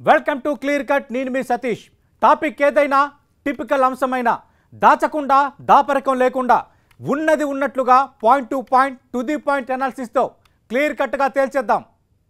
welcome to clear cut నేను మీ Satish topic ఏదైనా టిపికల్ అంశమైనా దాచకుండా దాపరికం లేకుండా ఉన్నది ఉన్నట్లుగా point to point to the point అనాలిసిస్తో క్లియర్ కట్గా తేల్చేద్దాం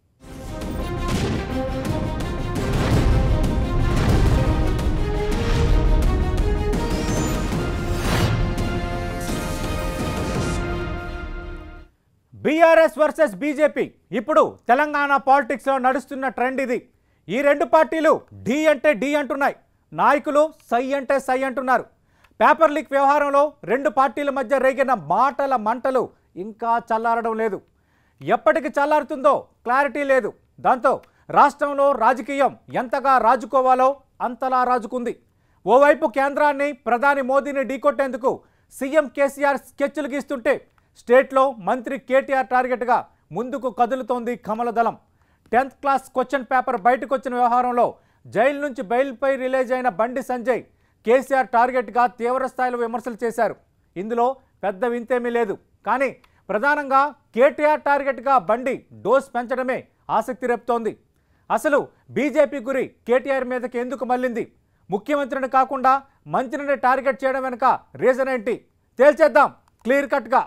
బీఆర్ఎస్ వర్సెస్ బీజేపీ ఇప్పుడు తెలంగాణ పాలిటిక్స్లో నడుస్తున్న ట్రెండ్ ఇది ఈ రెండు పార్టీలు ఢీ అంటే ఢీ అంటున్నాయి నాయకులు సై అంటే సై అంటున్నారు పేపర్ లీక్ వ్యవహారంలో రెండు పార్టీల మధ్య రేగిన మాటల మంటలు ఇంకా చల్లారడం లేదు ఎప్పటికి చల్లారుతుందో క్లారిటీ లేదు దాంతో రాష్ట్రంలో రాజకీయం ఎంతగా రాజుకోవాలో అంతలా రాజుకుంది ఓవైపు కేంద్రాన్ని ప్రధాని మోదీని ఢీకొట్టేందుకు సీఎం కేసీఆర్ స్కెచ్లు గీస్తుంటే స్టేట్లో మంత్రి కేటీఆర్ టార్గెట్గా ముందుకు కదులుతోంది కమలదళం టెన్త్ క్లాస్ క్వశ్చన్ పేపర్ బయటకు వచ్చిన వ్యవహారంలో జైలు నుంచి బెయిల్పై రిలీజ్ అయిన బండి సంజయ్ కేసీఆర్ టార్గెట్గా తీవ్ర స్థాయిలో విమర్శలు చేశారు ఇందులో పెద్ద వింతేమీ లేదు కానీ ప్రధానంగా కేటీఆర్ టార్గెట్గా బండి డోస్ పెంచడమే ఆసక్తి రేపుతోంది అసలు బీజేపీ గురి కేటీఆర్ మీదకి ఎందుకు మళ్ళింది ముఖ్యమంత్రిని కాకుండా మంత్రిని టార్గెట్ చేయడం వెనుక రీజన్ ఏంటి తేల్చేద్దాం క్లియర్ కట్గా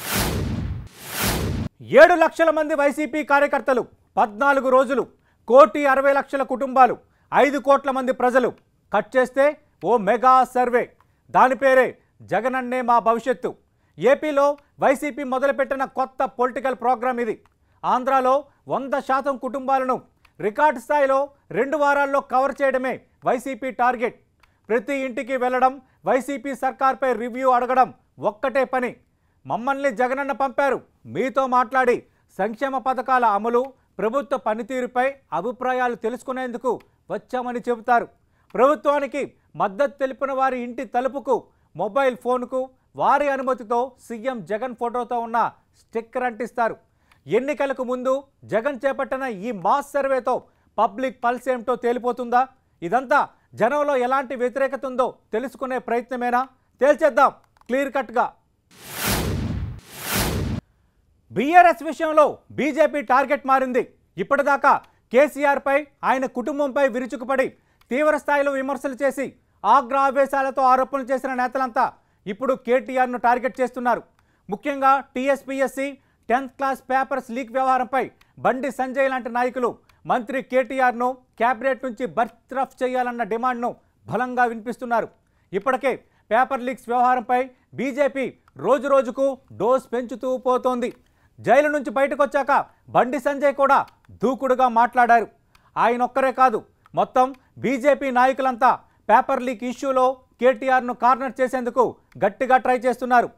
ఏడు లక్షల మంది వైసీపీ కార్యకర్తలు పద్నాలుగు రోజులు కోటి అరవై లక్షల కుటుంబాలు ఐదు కోట్ల మంది ప్రజలు కట్ చేస్తే ఓ మెగా సర్వే దాని పేరే జగనన్నే మా భవిష్యత్తు ఏపీలో వైసీపీ మొదలుపెట్టిన కొత్త పొలిటికల్ ప్రోగ్రాం ఇది ఆంధ్రాలో వంద శాతం కుటుంబాలను రికార్డు స్థాయిలో రెండు వారాల్లో కవర్ చేయడమే వైసీపీ టార్గెట్ ప్రతి ఇంటికి వెళ్ళడం వైసీపీ సర్కార్పై రివ్యూ అడగడం ఒక్కటే పని మమ్మల్ని జగనన్న పంపారు మీతో మాట్లాడి సంక్షేమ పథకాల అమలు ప్రభుత్వ పనితీరుపై అభిప్రాయాలు తెలుసుకునేందుకు వచ్చామని చెబుతారు ప్రభుత్వానికి మద్దతు తెలిపిన వారి ఇంటి తలుపుకు మొబైల్ ఫోన్కు వారి అనుమతితో సీఎం జగన్ ఫోటోతో ఉన్న స్టిక్కర్ అంటిస్తారు ఎన్నికలకు ముందు జగన్ చేపట్టిన ఈ మాస్ సర్వేతో పబ్లిక్ పల్స్ ఏమిటో తేలిపోతుందా ఇదంతా జనంలో ఎలాంటి వ్యతిరేకత ఉందో తెలుసుకునే ప్రయత్నమేనా తేల్చేద్దాం క్లియర్ కట్గా బీఆర్ఎస్ విషయంలో బీజేపీ టార్గెట్ మారింది ఇప్పటిదాకా కేసీఆర్పై ఆయన కుటుంబంపై విరుచుకుపడి తీవ్ర స్థాయిలో విమర్శలు చేసి ఆగ్రహావేశాలతో ఆరోపణలు చేసిన నేతలంతా ఇప్పుడు కేటీఆర్ను టార్గెట్ చేస్తున్నారు ముఖ్యంగా TSPSC tenth class papers leak వ్యవహారంపై బండి సంజయ్ లాంటి నాయకులు మంత్రి కేటీఆర్ను క్యాబినెట్ నుంచి బర్త్రఫ్ చేయాలన్న డిమాండ్ను బలంగా వినిపిస్తున్నారు ఇప్పటికే పేపర్ లీక్స్ వ్యవహారంపై బీజేపీ రోజు రోజుకు డోస్ పెంచుతూ పోతోంది జైలు నుంచి బయటకు వచ్చాక బండి సంజయ్ కూడా దూకుడుగా మాట్లాడారు ఆయన ఒక్కరే కాదు మొత్తం బీజేపీ నాయకులంతా పేపర్ లీక్ ఇష్యూలో కేటీఆర్ను కార్నర్ చేసేందుకు గట్టిగా ట్రై చేస్తున్నారు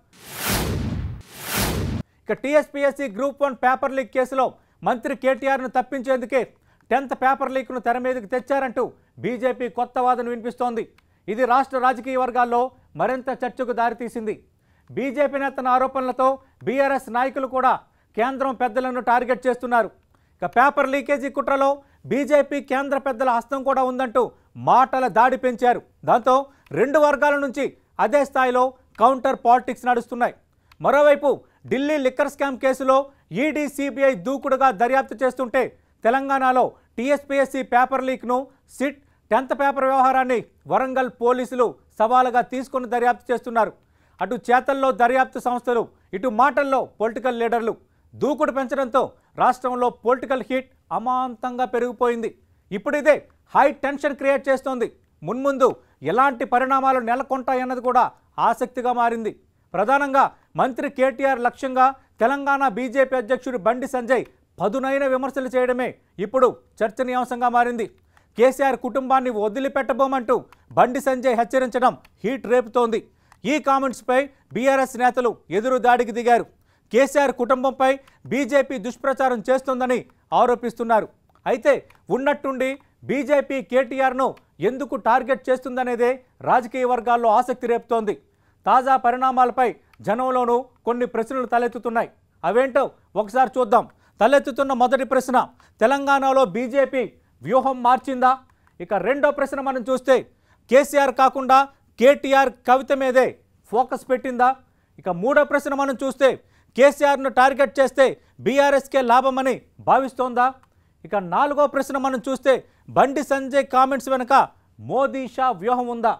ఇక TSPSC group one paper leak కేసులో మంత్రి కేటీఆర్ను తప్పించేందుకే టెన్త్ పేపర్ లీక్ను తెర మీదకి తెచ్చారంటూ బీజేపీ కొత్త వాదన వినిపిస్తోంది ఇది రాష్ట్ర రాజకీయ వర్గాల్లో మరింత చర్చకు దారితీసింది బీజేపీ నేతల ఆరోపణలతో బీఆర్ఎస్ నాయకులు కూడా కేంద్రం పెద్దలను టార్గెట్ చేస్తున్నారు ఇక పేపర్ లీకేజీ కుట్రలో బీజేపీ కేంద్ర పెద్దల హస్తం కూడా ఉందంటూ మాటల దాడి పెంచారు దాంతో రెండు వర్గాల నుంచి అదే స్థాయిలో కౌంటర్ పాలిటిక్స్ నడుస్తున్నాయి మరోవైపు ఢిల్లీ లిక్కర్ స్కామ్ కేసులో ఈడీ సిబిఐ దూకుడుగా దర్యాప్తు చేస్తుంటే తెలంగాణలో టీఎస్పీఎస్సీ పేపర్ లీక్ను సిట్ టెన్త్ పేపర్ వ్యవహారాన్ని వరంగల్ పోలీసులు సవాలుగా తీసుకుని దర్యాప్తు చేస్తున్నారు అటు చేతల్లో దర్యాప్తు సంస్థలు ఇటు మాటల్లో పొలిటికల్ లీడర్లు దూకుడు పెంచడంతో రాష్ట్రంలో పొలిటికల్ హీట్ అమాంతంగా పెరిగిపోయింది ఇప్పుడు ఇదే హై టెన్షన్ క్రియేట్ చేస్తోంది మున్ముందు ఎలాంటి పరిణామాలు నెలకొంటాయన్నది కూడా ఆసక్తిగా మారింది ప్రధానంగా మంత్రి కేటీఆర్ లక్ష్యంగా తెలంగాణ బీజేపీ అధ్యక్షుడు బండి సంజయ్ పదునైన విమర్శలు చేయడమే ఇప్పుడు చర్చనీయాంశంగా మారింది కేసీఆర్ కుటుంబాన్ని వదిలిపెట్టబోమంటూ బండి సంజయ్ హెచ్చరించడం హీట్ రేపుతోంది ఈ కామెంట్స్పై బీఆర్ఎస్ నేతలు ఎదురు దాడికి దిగారు కేసీఆర్ కుటుంబంపై బీజేపీ దుష్ప్రచారం చేస్తోందని ఆరోపిస్తున్నారు అయితే ఉన్నట్టుండి బీజేపీ కేటీఆర్ను ఎందుకు టార్గెట్ చేస్తుందనేదే రాజకీయ వర్గాల్లో ఆసక్తి రేపుతోంది తాజా పరిణామాలపై జనంలోనూ కొన్ని ప్రశ్నలు తలెత్తుతున్నాయి అవేంటో ఒకసారి చూద్దాం తలెత్తుతున్న మొదటి ప్రశ్న తెలంగాణలో బీజేపీ వ్యూహం మార్చిందా ఇక రెండో ప్రశ్న మనం చూస్తే కేసీఆర్ కాకుండా కేటీఆర్ కవిత మీదే ఫోకస్ పెట్టిందా ఇక మూడో ప్రశ్న మనం చూస్తే కేసీఆర్ను టార్గెట్ చేస్తే బీఆర్ఎస్కే లాభమని భావిస్తోందా ఇక నాలుగో ప్రశ్న మనం చూస్తే బండి సంజయ్ కామెంట్స్ వెనుక మోదీ షా వ్యూహం ఉందా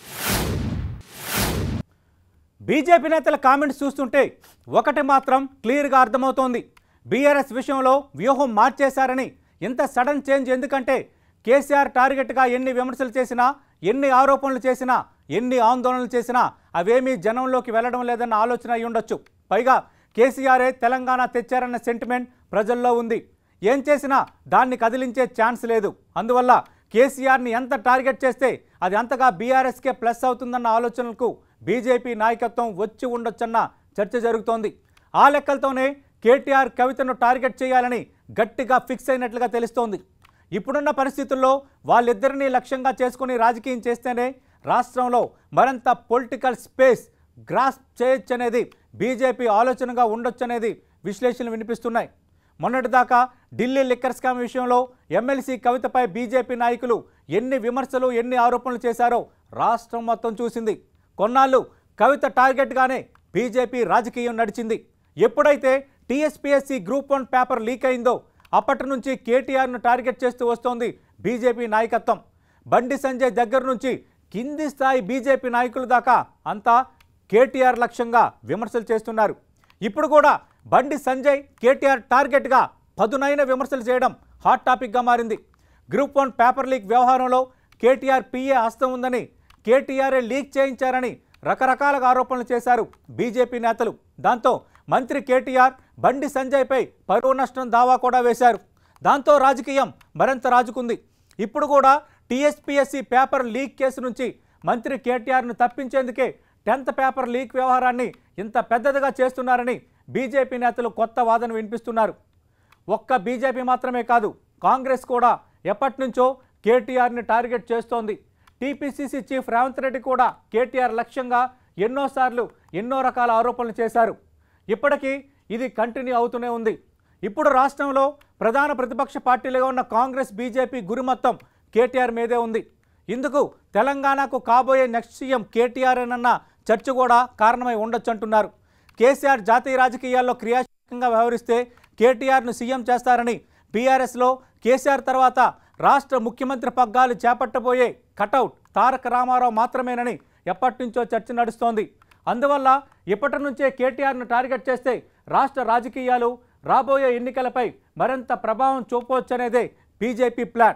బీజేపీ నేతల కామెంట్స్ చూస్తుంటే ఒకటి మాత్రం క్లియర్గా అర్థమవుతోంది బీఆర్ఎస్ విషయంలో వ్యూహం మార్చేశారని ఇంత సడన్ చేంజ్ ఎందుకంటే కేసీఆర్ టార్గెట్గా ఎన్ని విమర్శలు చేసినా ఎన్ని ఆరోపణలు చేసినా ఎన్ని ఆందోళనలు చేసినా అవేమీ జనంలోకి వెళ్ళడం లేదన్న ఆలోచన అయి ఉండొచ్చు పైగా కేసీఆరే తెలంగాణ తెచ్చారన్న సెంటిమెంట్ ప్రజల్లో ఉంది ఏం చేసినా దాన్ని కదిలించే ఛాన్స్ లేదు అందువల్ల కేసీఆర్ని ఎంత టార్గెట్ చేస్తే అది అంతగా బీఆర్ఎస్కే ప్లస్ అవుతుందన్న ఆలోచనలకు బీజేపీ నాయకత్వం వచ్చి ఉండొచ్చన్న చర్చ జరుగుతోంది ఆ లెక్కలతోనే కేటీఆర్ కవితను టార్గెట్ చేయాలని గట్టిగా ఫిక్స్ అయినట్లుగా తెలుస్తోంది ఇప్పుడున్న పరిస్థితుల్లో వాళ్ళిద్దరినీ లక్ష్యంగా చేసుకుని రాజకీయం చేస్తేనే రాష్ట్రంలో మరింత పొలిటికల్ స్పేస్ గ్రాస్ చేయొచ్చనేది బీజేపీ ఆలోచనగా ఉండొచ్చనేది విశ్లేషణలు వినిపిస్తున్నాయి మొన్నటిదాకా ఢిల్లీ లిక్కర్ స్కామ్ విషయంలో ఎమ్మెల్సీ కవితపై బీజేపీ నాయకులు ఎన్ని విమర్శలు ఎన్ని ఆరోపణలు చేశారో రాష్ట్రం మొత్తం చూసింది కొన్నాళ్ళు కవిత టార్గెట్గానే బీజేపీ రాజకీయం నడిచింది ఎప్పుడైతే TSPSC group one paper leak అయిందో అప్పటి నుంచి కేటీఆర్ను టార్గెట్ చేస్తూ వస్తోంది బీజేపీ నాయకత్వం బండి సంజయ్ దగ్గర నుంచి కింది స్థాయి బీజేపీ నాయకుల దాకా అంతా కేటీఆర్ లక్ష్యంగా విమర్శలు చేస్తున్నారు ఇప్పుడు కూడా బండి సంజయ్ కేటీఆర్ టార్గెట్గా పదునైన విమర్శలు చేయడం హాట్ టాపిక్గా మారింది గ్రూప్ వన్ పేపర్ లీక్ వ్యవహారంలో కేటీఆర్ పిఏ హస్తం ఉందని కేటీఆర్ఏ లీక్ చేయించారని రకరకాలుగా ఆరోపణలు చేశారు బీజేపీ నేతలు దాంతో మంత్రి కేటీఆర్ బండి సంజయ్పై పరువు నష్టం దావా కూడా వేశారు దాంతో రాజకీయం మరింత రాజుకుంది ఇప్పుడు కూడా టీఎస్పీఎస్సీ పేపర్ లీక్ కేసు నుంచి మంత్రి కేటీఆర్ను తప్పించేందుకే టెన్త్ పేపర్ లీక్ వ్యవహారాన్ని ఇంత పెద్దదిగా చేస్తున్నారని బీజేపీ నేతలు కొత్త వాదన వినిపిస్తున్నారు ఒక్క బీజేపీ మాత్రమే కాదు కాంగ్రెస్ కూడా ఎప్పటి నుంచో కేటీఆర్ని టార్గెట్ చేస్తోంది టీపీసీసీ చీఫ్ రేవంత్ రెడ్డి కూడా కేటీఆర్ లక్ష్యంగా ఎన్నోసార్లు ఎన్నో రకాల ఆరోపణలు చేశారు ఇప్పటికీ ఇది కంటిన్యూ అవుతూనే ఉంది ఇప్పుడు రాష్ట్రంలో ప్రధాన ప్రతిపక్ష పార్టీలుగా ఉన్న కాంగ్రెస్ బీజేపీ గురి మొత్తం కేటీఆర్ మీదే ఉంది ఇందుకు తెలంగాణకు కాబోయే నెక్స్ట్ సీఎం కేటీఆర్ అన్న చర్చ కూడా కారణమై ఉండొచ్చు అంటున్నారు కేసీఆర్ జాతీయ రాజకీయాల్లో క్రియాశీలకంగా వ్యవహరిస్తే కేటీఆర్ను సీఎం చేస్తారని బీఆర్ఎస్లో కేసీఆర్ తర్వాత రాష్ట్ర ముఖ్యమంత్రి పగ్గాలు చేపట్టబోయే కటౌట్ తారక రామారావు మాత్రమేనని ఎప్పటి నుంచో చర్చ నడుస్తోంది అందువల్ల ఇప్పటి నుంచే కేటీఆర్ను టార్గెట్ చేస్తే రాష్ట్ర రాజకీయాలు రాబోయే ఎన్నికలపై మరింత ప్రభావం చూపవచ్చనేదే బీజేపీ ప్లాన్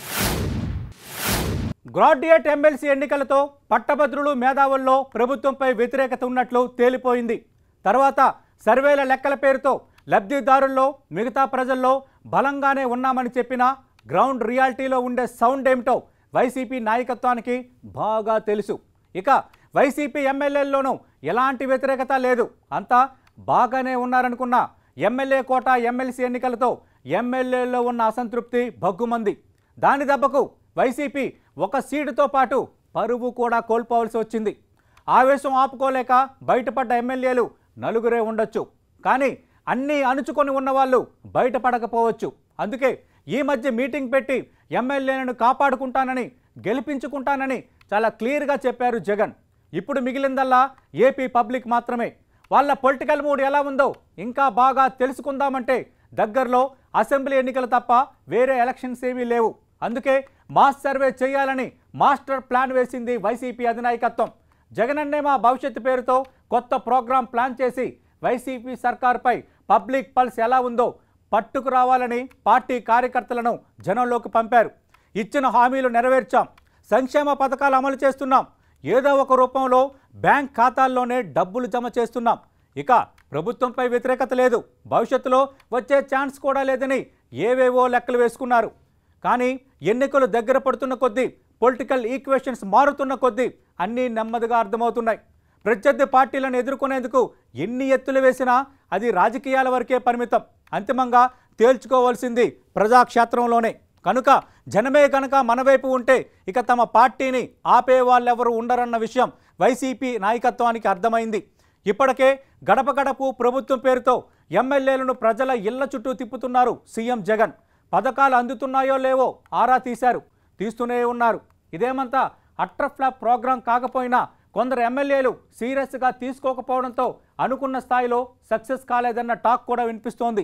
గ్రాడ్యుయేట్ ఎమ్మెల్సీ ఎన్నికలతో పట్టభద్రులు మేధావుల్లో ప్రభుత్వంపై వ్యతిరేకత ఉన్నట్లు తేలిపోయింది తర్వాత సర్వేల లెక్కల పేరుతో లబ్ధిదారుల్లో మిగతా ప్రజల్లో బలంగానే ఉన్నామని చెప్పినా గ్రౌండ్ రియాలిటీలో ఉండే సౌండ్ ఏమిటో వైసీపీ నాయకత్వానికి బాగా తెలుసు ఇక వైసీపీ ఎమ్మెల్యేల్లోనూ ఎలాంటి వ్యతిరేకత లేదు అంతా బాగానే ఉన్నారనుకున్న ఎమ్మెల్యే కోట ఎమ్మెల్సీ ఎన్నికలతో ఎమ్మెల్యేల్లో ఉన్న అసంతృప్తి భగ్గుమంది దాని దెబ్బకు వైసీపీ ఒక సీటుతో పాటు పరువు కూడా కోల్పోవలసి వచ్చింది ఆవేశం ఆపుకోలేక బయటపడ్డ ఎమ్మెల్యేలు నలుగురే ఉండొచ్చు కానీ అన్నీ అణుచుకొని ఉన్నవాళ్ళు బయటపడకపోవచ్చు అందుకే ఈ మధ్య మీటింగ్ పెట్టి ఎమ్మెల్యేలను కాపాడుకుంటానని గెలిపించుకుంటానని చాలా క్లియర్గా చెప్పారు జగన్ ఇప్పుడు మిగిలిందల్లా ఏపీ పబ్లిక్ మాత్రమే వాళ్ళ పొలిటికల్ మూడ్ ఎలా ఉందో ఇంకా బాగా తెలుసుకుందామంటే దగ్గరలో అసెంబ్లీ ఎన్నికలు తప్ప వేరే ఎలక్షన్స్ ఏమీ లేవు అందుకే మాస్ సర్వే చేయాలని మాస్టర్ ప్లాన్ వేసింది వైసీపీ అధినాయకత్వం జగనన్నే మా భవిష్యత్తు పేరుతో కొత్త ప్రోగ్రాం ప్లాన్ చేసి వైసీపీ సర్కార్పై పబ్లిక్ పల్స్ ఎలా ఉందో పట్టుకు రావాలని పార్టీ కార్యకర్తలను జనంలోకి పంపారు ఇచ్చిన హామీలు నెరవేర్చాం సంక్షేమ పథకాలు అమలు చేస్తున్నాం ఏదో ఒక రూపంలో బ్యాంక్ ఖాతాల్లోనే డబ్బులు జమ చేస్తున్నాం ఇక ప్రభుత్వంపై వ్యతిరేకత లేదు భవిష్యత్తులో వచ్చే ఛాన్స్ కూడా లేదని ఏవేవో లెక్కలు వేసుకున్నారు కానీ ఎన్నికలు దగ్గర పడుతున్న కొద్దీ పొలిటికల్ ఈక్వేషన్స్ మారుతున్న కొద్దీ అన్నీ నెమ్మదిగా అర్థమవుతున్నాయి ప్రత్యర్థి పార్టీలను ఎదుర్కొనేందుకు ఎన్ని ఎత్తులు వేసినా అది రాజకీయాల వరకే పరిమితం అంతిమంగా తేల్చుకోవాల్సింది ప్రజాక్షేత్రంలోనే కనుక జనమే కనుక మన వైపు ఉంటే ఇక తమ పార్టీని ఆపే వాళ్ళెవరు ఉండరన్న విషయం వైసీపీ నాయకత్వానికి అర్థమైంది ఇప్పటికే గడప గడపు ప్రభుత్వం పేరుతో ఎమ్మెల్యేలను ప్రజల ఇళ్ల చుట్టూ తిప్పుతున్నారు సీఎం జగన్ పథకాలు అందుతున్నాయో లేవో ఆరా తీశారు తీస్తూనే ఉన్నారు ఇదేమంతా అట్రఫ్లాప్ ప్రోగ్రాం కాకపోయినా కొందరు ఎమ్మెల్యేలు సీరియస్గా తీసుకోకపోవడంతో అనుకున్న స్థాయిలో సక్సెస్ కాలేదన్న టాక్ కూడా వినిపిస్తోంది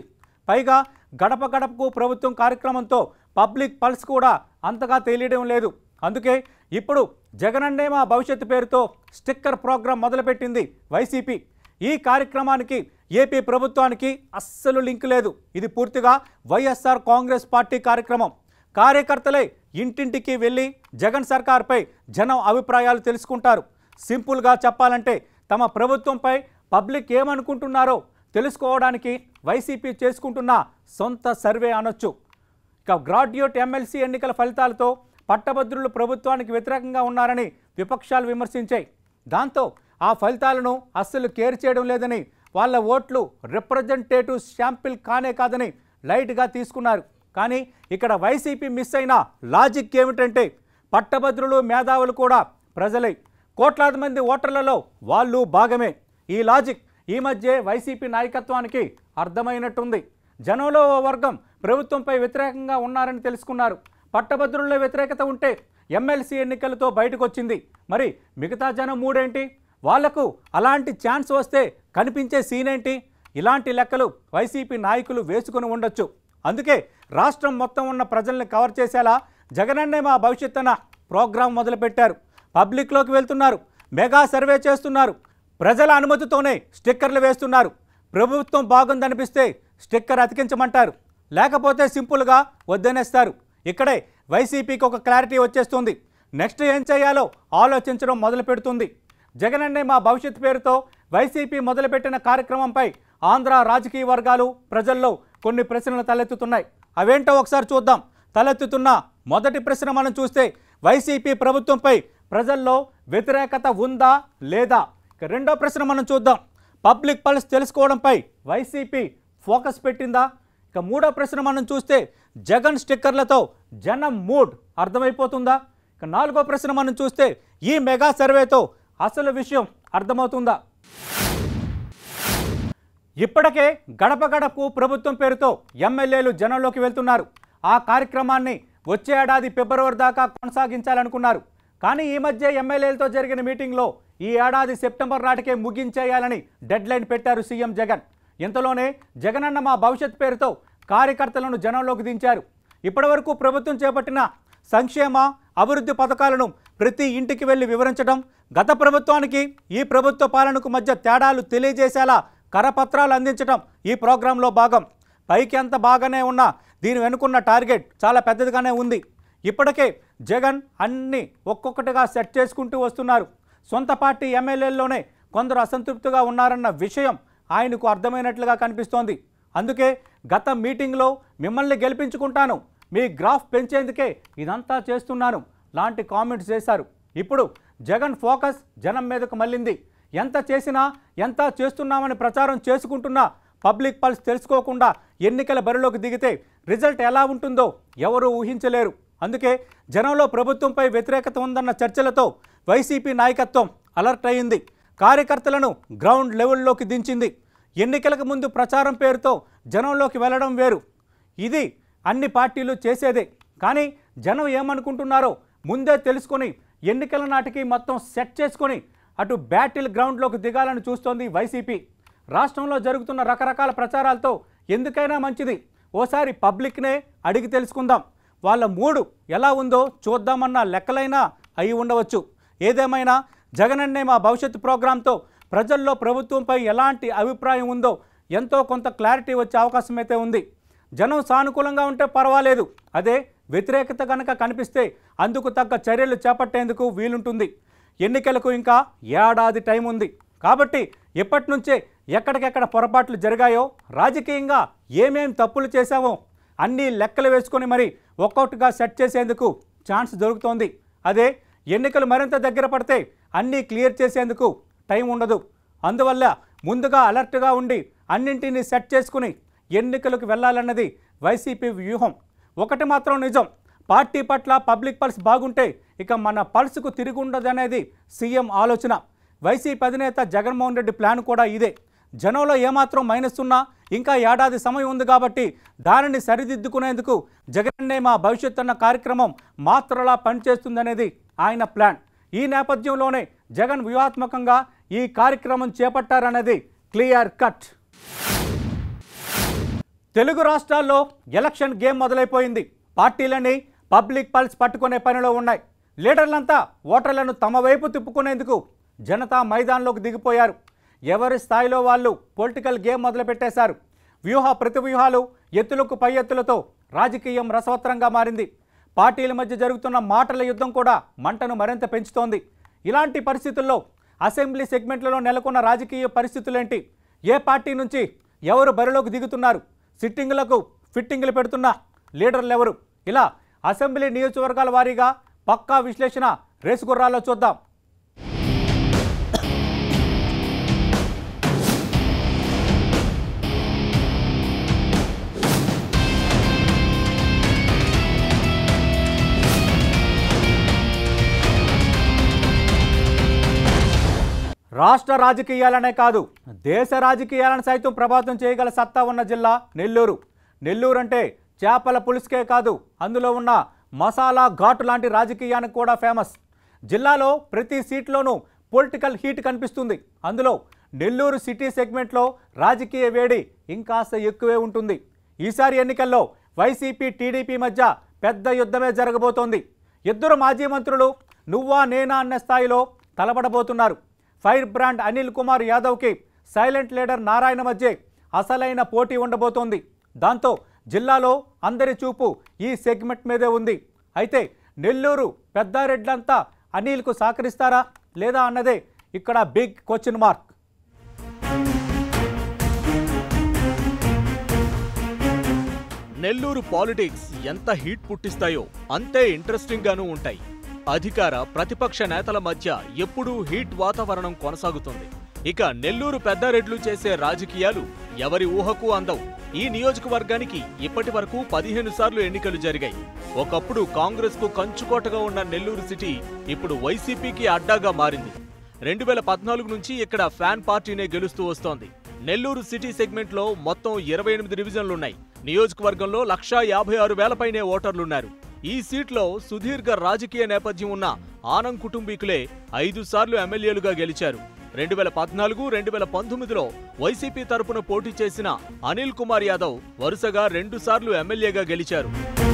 పైగా గడప గడపకు ప్రభుత్వం కార్యక్రమంతో పబ్లిక్ పల్స్ కూడా అంతగా తెలియడం లేదు అందుకే ఇప్పుడు జగనన్నే మా భవిష్యత్తు పేరుతో స్టిక్కర్ ప్రోగ్రాం మొదలుపెట్టింది వైసీపీ ఈ కార్యక్రమానికి ఏపీ ప్రభుత్వానికి అస్సలు లింక్ లేదు ఇది పూర్తిగా వైఎస్ఆర్ కాంగ్రెస్ పార్టీ కార్యక్రమం కార్యకర్తలే ఇంటింటికి వెళ్ళి జగన్ సర్కార్పై జనం అభిప్రాయాలు తెలుసుకుంటారు సింపుల్గా చెప్పాలంటే తమ ప్రభుత్వంపై పబ్లిక్ ఏమనుకుంటున్నారో తెలుసుకోవడానికి వైసీపీ చేసుకుంటున్న సొంత సర్వే అనొచ్చు ఇక గ్రాడ్యుయేట్ ఎమ్మెల్సీ ఎన్నికల ఫలితాలతో పట్టభద్రులు ప్రభుత్వానికి వ్యతిరేకంగా ఉన్నారని విపక్షాలు విమర్శించాయి దాంతో ఆ ఫలితాలను అస్సలు కేర్ చేయడం లేదని వాళ్ళ ఓట్లు రిప్రజెంటేటివ్ శాంపిల్ కానే కాదని లైట్గా తీసుకున్నారు కానీ ఇక్కడ వైసీపీ మిస్ అయిన లాజిక్ ఏమిటంటే పట్టభద్రులు మేధావులు కూడా ప్రజలే కోట్లాది మంది ఓటర్లలో వాళ్ళు భాగమే ఈ లాజిక్ ఈ మధ్య వైసీపీ నాయకత్వానికి అర్థమైనట్టుంది జనంలో ఓ వర్గం ప్రభుత్వంపై వ్యతిరేకంగా ఉన్నారని తెలుసుకున్నారు పట్టభద్రుల్లో వ్యతిరేకత ఉంటే ఎమ్మెల్సీ ఎన్నికలతో బయటకు వచ్చింది మరి మిగతా జనం మూడేంటి వాళ్లకు అలాంటి ఛాన్స్ వస్తే కనిపించే సీన్ ఏంటి ఇలాంటి లెక్కలు వైసీపీ నాయకులు వేసుకుని ఉండొచ్చు అందుకే రాష్ట్రం మొత్తం ఉన్న ప్రజల్ని కవర్ చేసేలా జగనన్నే మా భవిష్యత్తున ప్రోగ్రాం మొదలుపెట్టారు పబ్లిక్లోకి వెళ్తున్నారు మెగా సర్వే చేస్తున్నారు ప్రజల అనుమతితోనే స్టిక్కర్లు వేస్తున్నారు ప్రభుత్వం బాగుందనిపిస్తే స్టిక్కర్ అతికించమంటారు లేకపోతే సింపుల్గా వద్దనేస్తారు ఇక్కడే వైసీపీకి ఒక క్లారిటీ వచ్చేస్తుంది నెక్స్ట్ ఏం చేయాలో ఆలోచించడం మొదలు పెడుతుంది జగనన్నే మా భవిష్యత్ పేరుతో వైసీపీ మొదలుపెట్టిన కార్యక్రమంపై ఆంధ్ర రాజకీయ వర్గాలు ప్రజల్లో కొన్ని ప్రశ్నలు తలెత్తుతున్నాయి అవేంటో ఒకసారి చూద్దాం తలెత్తుతున్న మొదటి ప్రశ్న మనం చూస్తే వైసీపీ ప్రభుత్వంపై ప్రజల్లో వ్యతిరేకత ఉందా లేదా ఇక రెండో ప్రశ్న మనం చూద్దాం పబ్లిక్ పల్స్ తెలుసుకోవడంపై వైసీపీ ఫోకస్ పెట్టిందా ఇక మూడో ప్రశ్న మనం చూస్తే జగన్ స్టిక్కర్లతో జనం మూడ్ అర్థమైపోతుందా ఇక నాలుగో ప్రశ్న మనం చూస్తే ఈ మెగా సర్వేతో అసలు విషయం అర్థమవుతుందా ఇప్పటికే గడప గడపకు ప్రభుత్వం పేరుతో ఎమ్మెల్యేలు జనంలోకి వెళ్తున్నారు ఆ కార్యక్రమాన్ని వచ్చే ఏడాది ఫిబ్రవరి దాకా కొనసాగించాలనుకున్నారు కానీ ఈ మధ్య ఎమ్మెల్యేలతో జరిగిన మీటింగ్లో ఈ ఏడాది సెప్టెంబర్ నాటికే ముగించేయాలని డెడ్లైన్ పెట్టారు సీఎం జగన్ ఇంతలోనే జగనన్న మా భవిష్యత్ పేరుతో కార్యకర్తలను జనంలోకి దించారు ఇప్పటివరకు ప్రభుత్వం చేపట్టిన సంక్షేమ అభివృద్ధి పథకాలను ప్రతి ఇంటికి వెళ్లి వివరించడం గత ప్రభుత్వానికి ఈ ప్రభుత్వ పాలనకు మధ్య తేడాలు తెలియజేసేలా కరపత్రాలు అందించడం ఈ ప్రోగ్రాంలో భాగం పైకి ఎంత బాగానే ఉన్నా దీని వెనుకున్న టార్గెట్ చాలా పెద్దదిగానే ఉంది ఇప్పటికే జగన్ అన్ని ఒక్కొక్కటిగా సెట్ చేసుకుంటూ వస్తున్నారు సొంత పార్టీ ఎమ్మెల్యేల్లోనే కొందరు అసంతృప్తిగా ఉన్నారన్న విషయం ఆయనకు అర్థమైనట్లుగా కనిపిస్తోంది అందుకే గత మీటింగ్లో మిమ్మల్ని గెలిపించుకుంటాను మీ గ్రాఫ్ పెంచేందుకే ఇదంతా చేస్తున్నాను లాంటి కామెంట్స్ చేశారు ఇప్పుడు జగన్ ఫోకస్ జనం మీదకు మళ్ళింది ఎంత చేసినా ఎంత చేస్తున్నామని ప్రచారం చేసుకుంటున్నా పబ్లిక్ పల్స్ తెలుసుకోకుండా ఎన్నికల బరిలోకి దిగితే రిజల్ట్ ఎలా ఉంటుందో ఎవరూ ఊహించలేరు అందుకే జనంలో ప్రభుత్వంపై వ్యతిరేకత ఉందన్న చర్చలతో వైసీపీ నాయకత్వం అలర్ట్ అయింది కార్యకర్తలను గ్రౌండ్ లెవెల్లోకి దించింది ఎన్నికలకు ముందు ప్రచారం పేరుతో జనంలోకి వెళ్ళడం వేరు ఇది అన్ని పార్టీలు చేసేదే కానీ జనం ఏమనుకుంటున్నారో ముందే తెలుసుకొని ఎన్నికల నాటికి మొత్తం సెట్ చేసుకొని అటు బ్యాటిల్ గ్రౌండ్లోకి దిగాలని చూస్తోంది వైసీపీ రాష్ట్రంలో జరుగుతున్న రకరకాల ప్రచారాలతో ఎందుకైనా మంచిది ఓసారి పబ్లిక్నే అడిగి తెలుసుకుందాం వాళ్ళ మూడు ఎలా ఉందో చూద్దామన్న లెక్కలైనా అయి ఉండవచ్చు ఏదేమైనా జగనన్నే మా భవిష్యత్తు ప్రోగ్రాంతో ప్రజల్లో ప్రభుత్వంపై ఎలాంటి అభిప్రాయం ఉందో ఎంతో కొంత క్లారిటీ వచ్చే అవకాశం అయితే ఉంది జనం సానుకూలంగా ఉంటే పర్వాలేదు అదే వ్యతిరేకత కనుక కనిపిస్తే అందుకు తగ్గ చర్యలు చేపట్టేందుకు వీలుంటుంది ఎన్నికలకు ఇంకా ఏడాది టైం ఉంది కాబట్టి ఎప్పటి నుంచే ఎక్కడికెక్కడ పొరపాట్లు జరిగాయో రాజకీయంగా ఏమేం తప్పులు చేశామో అన్నీ లెక్కలు వేసుకొని మరి ఒక్కొక్కటిగా సెట్ చేసేందుకు ఛాన్స్ దొరుకుతోంది అదే ఎన్నికలు మరింత దగ్గర పడితే అన్నీ క్లియర్ చేసేందుకు టైం ఉండదు అందువల్ల ముందుగా అలర్ట్గా ఉండి అన్నింటినీ సెట్ చేసుకుని ఎన్నికలకు వెళ్ళాలన్నది వైసీపీ వ్యూహం ఒకటి మాత్రం నిజం పార్టీ పట్ల పబ్లిక్ పల్స్ బాగుంటే ఇక మన పల్స్కు తిరుగుండదనేది సీఎం ఆలోచన వైసీపీ అధినేత జగన్మోహన్ రెడ్డి ప్లాన్ కూడా ఇదే జనంలో ఏమాత్రం మైనస్ ఉన్నా ఇంకా ఏడాది సమయం ఉంది కాబట్టి దానిని సరిదిద్దుకునేందుకు జగన్నే మా భవిష్యత్ అన్న కార్యక్రమం మాత్రలా పనిచేస్తుందనేది ఆయన ప్లాన్ ఈ నేపథ్యంలోనే జగన్ వ్యూహాత్మకంగా ఈ కార్యక్రమం చేపట్టారనేది క్లియర్ కట్ తెలుగు రాష్ట్రాల్లో ఎలక్షన్ గేమ్ మొదలైపోయింది పార్టీలని పబ్లిక్ పల్స్ పట్టుకునే పనిలో ఉన్నాయి లీడర్లంతా ఓటర్లను తమ వైపు తిప్పుకునేందుకు జనతా మైదానంలోకి దిగిపోయారు ఎవరి స్థాయిలో వాళ్ళు పొలిటికల్ గేమ్ మొదలుపెట్టేశారు వ్యూహ ప్రతివ్యూహాలు ఎత్తులకు పై ఎత్తులతో రాజకీయం రసవత్రంగా మారింది పార్టీల మధ్య జరుగుతున్న మాటల యుద్ధం కూడా మంటను మరింత పెంచుతోంది ఇలాంటి పరిస్థితుల్లో అసెంబ్లీ సెగ్మెంట్లలో నెలకొన్న రాజకీయ పరిస్థితులేంటి ఏ పార్టీ నుంచి ఎవరు బరిలోకి దిగుతున్నారు సిట్టింగులకు ఫిట్టింగులు పెడుతున్న లీడర్లు ఎవరు ఇలా అసెంబ్లీ నియోజకవర్గాల వారీగా పక్కా విశ్లేషణ రేసుగుర్రాల్లో చూద్దాం రాష్ట్ర రాజకీయాలనే కాదు దేశ రాజకీయాలను సైతం ప్రభావితం చేయగల సత్తా ఉన్న జిల్లా నెల్లూరు నెల్లూరు అంటే చేపల పులుసుకే కాదు అందులో ఉన్న మసాలా ఘాటు లాంటి రాజకీయానికి కూడా ఫేమస్ జిల్లాలో ప్రతి సీట్లోనూ పొలిటికల్ హీట్ కనిపిస్తుంది అందులో నెల్లూరు సిటీ సెగ్మెంట్లో రాజకీయ వేడి ఇంకాస్త ఎక్కువే ఉంటుంది ఈసారి ఎన్నికల్లో వైసీపీ టీడీపీ మధ్య పెద్ద యుద్ధమే జరగబోతోంది ఇద్దరు మాజీ మంత్రులు నువ్వా నేనా అన్న స్థాయిలో తలపడబోతున్నారు ఫైర్ బ్రాండ్ అనిల్ కుమార్ యాదవ్కి సైలెంట్ లీడర్ నారాయణ మధ్య అసలైన పోటీ ఉండబోతోంది దాంతో జిల్లాలో అందరి చూపు ఈ సెగ్మెంట్ మీదే ఉంది అయితే నెల్లూరు పెద్దారెడ్లంతా అనిల్కు సహకరిస్తారా లేదా అన్నదే ఇక్కడ big question mark Nellore politics ఎంత హీట్ పుట్టిస్తాయో అంతే ఇంట్రెస్టింగ్ గానూ ఉంటాయి అధికార ప్రతిపక్ష నేతల మధ్య ఎప్పుడూ హీట్ వాతావరణం కొనసాగుతుంది ఇక నెల్లూరు పెద్దారెడ్లు చేసే రాజకీయాలు ఎవరి ఊహకు అందవు ఈ నియోజకవర్గానికి ఇప్పటి వరకు పదిహేను సార్లు ఎన్నికలు జరిగాయి ఒకప్పుడు కాంగ్రెస్ కు కంచుకోటగా ఉన్న నెల్లూరు సిటీ ఇప్పుడు వైసీపీకి అడ్డాగా మారింది రెండు వేల పద్నాలుగు నుంచి ఇక్కడ ఫ్యాన్ పార్టీనే గెలుస్తూ వస్తోంది నెల్లూరు సిటీ సెగ్మెంట్ లో మొత్తం ఇరవై ఎనిమిది డివిజన్లున్నాయి నియోజకవర్గంలో లక్షా యాభై ఆరు వేల పైనే ఓటర్లున్నారు ఈ సీట్లో సుదీర్ఘ రాజకీయ నేపథ్యం ఉన్న ఆనం కుటుంబీకులే ఐదు సార్లు ఎమ్మెల్యేలుగా గెలిచారు రెండు వేల పద్నాలుగు రెండు వేల పంతొమ్మిదిలో వైసీపీ తరపున పోటీ చేసిన అనిల్ కుమార్ యాదవ్ వరుసగా రెండు సార్లు ఎమ్మెల్యేగా గెలిచారు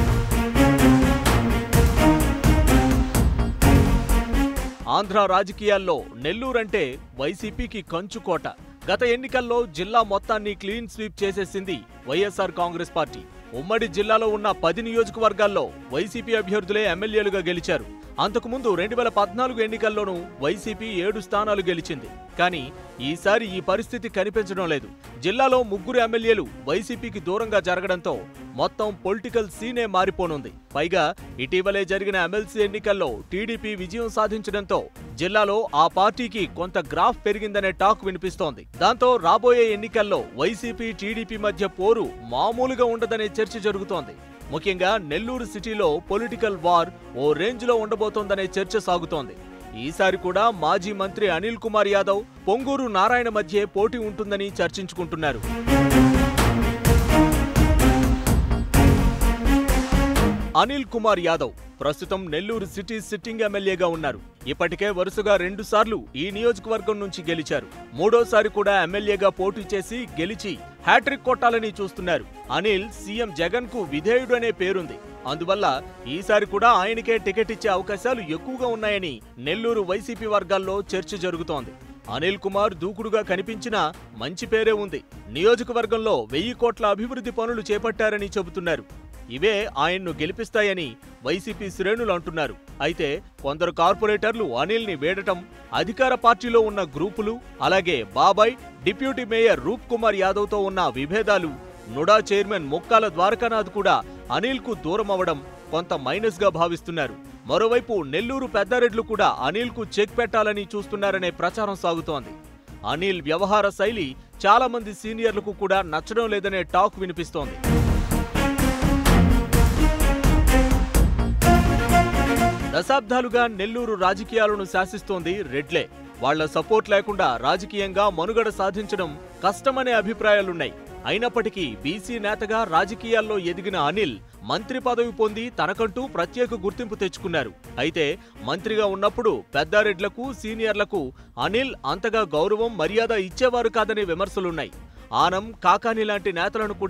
ఆంధ్ర రాజకీయాల్లో నెల్లూరంటే వైసీపీకి కంచుకోట గత ఎన్నికల్లో జిల్లా మొత్తాన్ని క్లీన్ స్వీప్ చేసేసింది వైఎస్ఆర్ కాంగ్రెస్ పార్టీ ఉమ్మడి జిల్లాలో ఉన్న పది నియోజకవర్గాల్లో వైసీపీ అభ్యర్థులే ఎమ్మెల్యేలుగా గెలిచారు అంతకుముందు రెండు వేల పద్నాలుగు ఎన్నికల్లోనూ వైసీపీ ఏడు స్థానాలు గెలిచింది కానీ ఈసారి ఈ పరిస్థితి కనిపించడం లేదు జిల్లాలో ముగ్గురు ఎమ్మెల్యేలు వైసీపీకి దూరంగా జరగడంతో మొత్తం పొలిటికల్ సీనే మారిపోనుంది పైగా ఇటీవలే జరిగిన ఎమ్మెల్సీ ఎన్నికల్లో టీడీపీ విజయం సాధించడంతో జిల్లాలో ఆ పార్టీకి కొంత గ్రాఫ్ పెరిగిందనే టాక్ వినిపిస్తోంది దాంతో రాబోయే ఎన్నికల్లో వైసీపీ టీడీపీ మధ్య పోరు మామూలుగా ఉండదనే చర్చ జరుగుతోంది ముఖ్యంగా నెల్లూరు సిటీలో పొలిటికల్ వార్ ఓ రేంజ్లో ఉండబోతోందనే చర్చ సాగుతోంది ఈసారి కూడా మాజీ మంత్రి అనిల్ కుమార్ యాదవ్ పొంగూరు నారాయణ మధ్య పోటీ ఉంటుందని చర్చించుకుంటున్నారు అనిల్ కుమార్ యాదవ్ ప్రస్తుతం నెల్లూరు సిటీ సిట్టింగ్ ఎమ్మెల్యేగా ఉన్నారు ఇప్పటికే వరుసగా రెండుసార్లు ఈ నియోజకవర్గం నుంచి గెలిచారు మూడోసారి కూడా ఎమ్మెల్యేగా పోటీ చేసి గెలిచి హ్యాట్రిక్ కొట్టాలని చూస్తున్నారు అనిల్ సీఎం జగన్ కు విధేయుడు అనే పేరుంది అందువల్ల ఈసారి కూడా ఆయనకే టికెట్ ఇచ్చే అవకాశాలు ఎక్కువగా ఉన్నాయని నెల్లూరు వైసీపీ వర్గాల్లో చర్చ జరుగుతోంది అనిల్ కుమార్ దూకుడుగా కనిపించినా మంచి పేరే ఉంది నియోజకవర్గంలో వెయ్యి కోట్ల అభివృద్ధి పనులు చేపట్టారని చెబుతున్నారు ఇవే ఆయన్ను గెలిపిస్తాయని వైసీపీ శ్రేణులు అంటున్నారు అయితే కొందరు కార్పొరేటర్లు అనిల్ ని వేడటం అధికార పార్టీలో ఉన్న గ్రూపులు అలాగే బాబాయ్ డిప్యూటీ మేయర్ రూప్ కుమార్ యాదవ్ తో ఉన్న విభేదాలు నుడా చైర్మన్ ముక్కాల ద్వారకానాథ్ కూడా అనిల్ కు దూరం అవడం కొంత మైనస్ గా భావిస్తున్నారు మరోవైపు నెల్లూరు పెద్దారెడ్లు కూడా అనిల్ కు చెక్ పెట్టాలని చూస్తున్నారనే ప్రచారం సాగుతోంది అనిల్ వ్యవహార శైలి చాలా మంది సీనియర్లకు కూడా నచ్చడం లేదనే టాక్ వినిపిస్తోంది దశాబ్దాలుగా నెల్లూరు రాజకీయాలను శాసిస్తోంది రెడ్లే వాళ్ల సపోర్ట్ లేకుండా రాజకీయంగా మనుగడ సాధించడం కష్టమనే అభిప్రాయాలున్నాయి అయినప్పటికీ బీసీ నేతగా రాజకీయాల్లో ఎదిగిన అనిల్ మంత్రి పదవి పొంది తనకంటూ ప్రత్యేక గుర్తింపు తెచ్చుకున్నారు అయితే మంత్రిగా ఉన్నప్పుడు పెద్దారెడ్లకు సీనియర్లకు అనిల్ అంతగా గౌరవం మర్యాద ఇచ్చేవారు కాదనే విమర్శలున్నాయి ఆనం కాకాని లాంటి నేతలను కూడా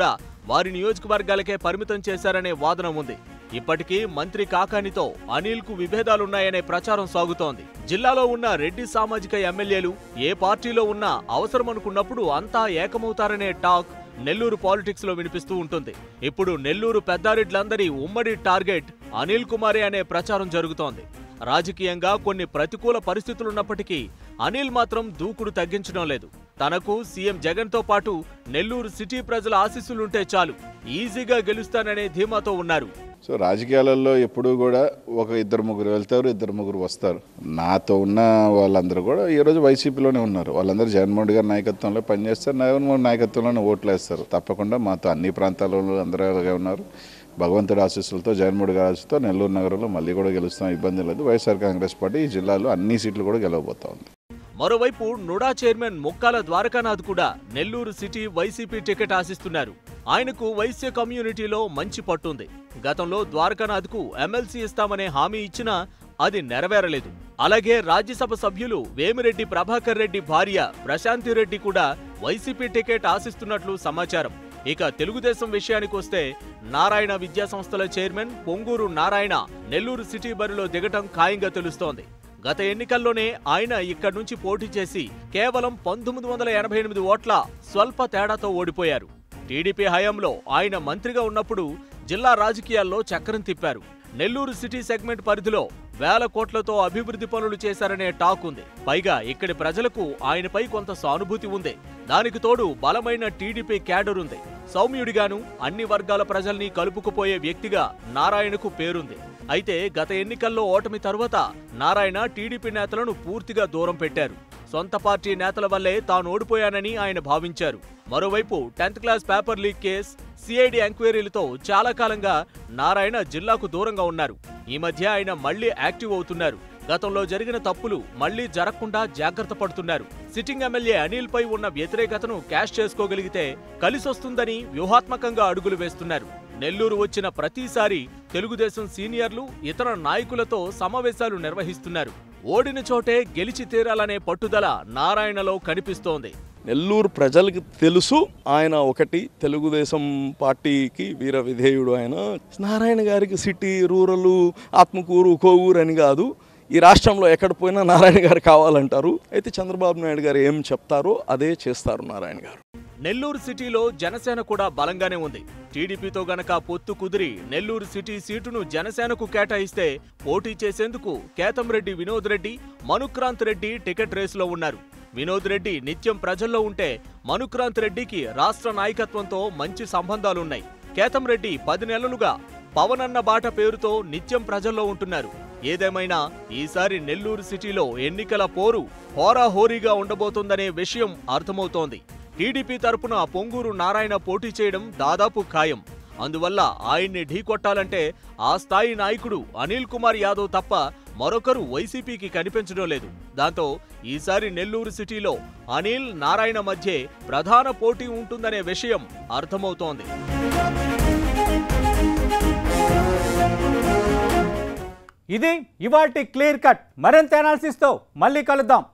వారి నియోజకవర్గాలకే పరిమితం చేశారనే వాదన ఉంది ఇప్పటికీ మంత్రి కాకానితో అనిల్ కు విభేదాలున్నాయనే ప్రచారం సాగుతోంది జిల్లాలో ఉన్న రెడ్డి సామాజిక ఎమ్మెల్యేలు ఏ పార్టీలో ఉన్నా అవసరమనుకున్నప్పుడు అంతా ఏకమవుతారనే టాక్ నెల్లూరు పాలిటిక్స్ లో వినిపిస్తూ ఉంటుంది ఇప్పుడు నెల్లూరు పెద్దారెడ్లందరి ఉమ్మడి టార్గెట్ అనిల్ కుమారే అనే ప్రచారం జరుగుతోంది రాజకీయంగా కొన్ని ప్రతికూల పరిస్థితులున్నప్పటికీ అనిల్ మాత్రం దూకుడు తగ్గించడం లేదు తనకు సీఎం జగన్తో పాటు నెల్లూరు సిటీ ప్రజల ఆశీస్సులుంటే చాలు ఈజీగా గెలుస్తాననే ధీమాతో ఉన్నారు సో రాజకీయాలలో ఎప్పుడూ కూడా ఒక ఇద్దరు ముగ్గురు వెళ్తారు ఇద్దరు ముగ్గురు వస్తారు నాతో ఉన్న వాళ్ళందరూ కూడా ఈరోజు వైసీపీలోనే ఉన్నారు వాళ్ళందరూ జగన్మోహన్ గారి నాయకత్వంలో పనిచేస్తారు జగన్మోహన్ నాయకత్వంలోనే ఓట్లు వేస్తారు తప్పకుండా మాతో అన్ని ప్రాంతాలలో అందరూ అలాగే ఉన్నారు భగవంతుడి ఆశీస్సులతో జగన్మోహన్ గారి ఆశీస్సులతో నెల్లూరు నగరంలో మళ్ళీ కూడా గెలుస్తాం ఇబ్బంది లేదు వైఎస్ఆర్ కాంగ్రెస్ పార్టీ ఈ జిల్లాలో అన్ని సీట్లు కూడా గెలవబోతా ఉంది మరోవైపు నుడా చైర్మన్ ముక్కాల ద్వారకానాథ్ కూడా నెల్లూరు సిటీ వైసీపీ టికెట్ ఆశిస్తున్నారు ఆయనకు వైశ్య కమ్యూనిటీలో మంచి పట్టుంది గతంలో ద్వారకానాథ్కు ఎమ్మెల్సీ ఇస్తామనే హామీ ఇచ్చినా అది నెరవేరలేదు అలాగే రాజ్యసభ సభ్యులు వేమిరెడ్డి ప్రభాకర్ రెడ్డి భార్య ప్రశాంతి రెడ్డి కూడా వైసీపీ టికెట్ ఆశిస్తున్నట్లు సమాచారం ఇక తెలుగుదేశం విషయానికి వస్తే నారాయణ విద్యా సంస్థల చైర్మన్ పొంగూరు నారాయణ నెల్లూరు సిటీ బరిలో దిగటం ఖాయంగా తెలుస్తోంది గత ఎన్నికల్లోనే ఆయన ఇక్కడి నుంచి పోటీ చేసి కేవలం పంతొమ్మిది వందల ఎనభై ఎనిమిది ఓట్ల స్వల్ప తేడాతో ఓడిపోయారు టీడీపీ హయాంలో ఆయన మంత్రిగా ఉన్నప్పుడు జిల్లా రాజకీయాల్లో చక్రం తిప్పారు నెల్లూరు సిటీ సెగ్మెంట్ పరిధిలో వేల కోట్లతో అభివృద్ధి పనులు చేశారనే టాక్ ఉంది పైగా ఇక్కడి ప్రజలకు ఆయనపై కొంత సానుభూతి ఉంది దానికి తోడు బలమైన టీడీపీ క్యాడర్ ఉంది సౌమ్యుడిగాను అన్ని వర్గాల ప్రజల్ని కలుపుకుపోయే వ్యక్తిగా నారాయణకు పేరుంది అయితే గత ఎన్నికల్లో ఓటమి తరువాత నారాయణ టీడీపీ నేతలను పూర్తిగా దూరం పెట్టారు సొంత పార్టీ నేతల వల్లే తాను ఓడిపోయానని ఆయన భావించారు మరోవైపు tenth class paper leak case CID ఎంక్వైరీలతో చాలా కాలంగా నారాయణ జిల్లాకు దూరంగా ఉన్నారు ఈ మధ్య ఆయన మళ్లీ యాక్టివ్ అవుతున్నారు గతంలో జరిగిన తప్పులు మళ్లీ జరగకుండా జాగ్రత్త పడుతున్నారు సిట్టింగ్ ఎమ్మెల్యే అనిల్ పై ఉన్న వ్యతిరేకతను క్యాష్ చేసుకోగలిగితే కలిసొస్తుందని వ్యూహాత్మకంగా అడుగులు వేస్తున్నారు నెల్లూరు వచ్చిన ప్రతిసారి తెలుగుదేశం సీనియర్లు ఇతర నాయకులతో సమావేశాలు నిర్వహిస్తున్నారు ఓడిన చోటే గెలిచి తీరాలనే పట్టుదల నారాయణలో కనిపిస్తోంది నెల్లూరు ప్రజలకు తెలుసు ఆయన ఒకటి తెలుగుదేశం పార్టీకి వీర విధేయుడు ఆయన నారాయణ గారికి సిటీ రూరల్ ఆత్మకూరు కోవూరు అని కాదు ఈ రాష్ట్రంలో ఎక్కడ పోయినా నారాయణ గారు కావాలంటారు అయితే చంద్రబాబు నాయుడు గారు ఏం చెప్తారో అదే చేస్తారు నారాయణ గారు నెల్లూరు సిటీలో జనసేన కూడా బలంగానే ఉంది టీడీపీతో గనక పొత్తు కుదిరి నెల్లూరు సిటీ సీటును జనసేనకు కేటాయిస్తే పోటీ చేసేందుకు కేతంరెడ్డి వినోద్ రెడ్డి మనుక్రాంత్ రెడ్డి టికెట్ రేసులో ఉన్నారు వినోద్ రెడ్డి నిత్యం ప్రజల్లో ఉంటే మనుక్రాంత్ రెడ్డికి రాష్ట్ర నాయకత్వంతో మంచి సంబంధాలున్నాయి కేతంరెడ్డి పది నెలలుగా పవన్ అన్న బాట పేరుతో నిత్యం ప్రజల్లో ఉంటున్నారు ఏదేమైనా ఈసారి నెల్లూరు సిటీలో ఎన్నికల పోరు హోరాహోరీగా ఉండబోతోందనే విషయం అర్థమవుతోంది టీడీపీ తరపున పొంగూరు నారాయణ పోటీ చేయడం దాదాపు ఖాయం అందువల్ల ఆయన్ని ఢీకొట్టాలంటే ఆ స్థాయి నాయకుడు అనిల్ కుమార్ యాదవ్ తప్ప మరొకరు వైసీపీకి కనిపించడం లేదు దాంతో ఈసారి నెల్లూరు సిటీలో అనిల్ నారాయణ మధ్యే ప్రధాన పోటీ ఉంటుందనే విషయం అర్థమవుతోంది ఇది ఇవాల్టి క్లియర్ కట్ మరింత అనాలిసిస్తో మళ్ళీ కలుద్దాం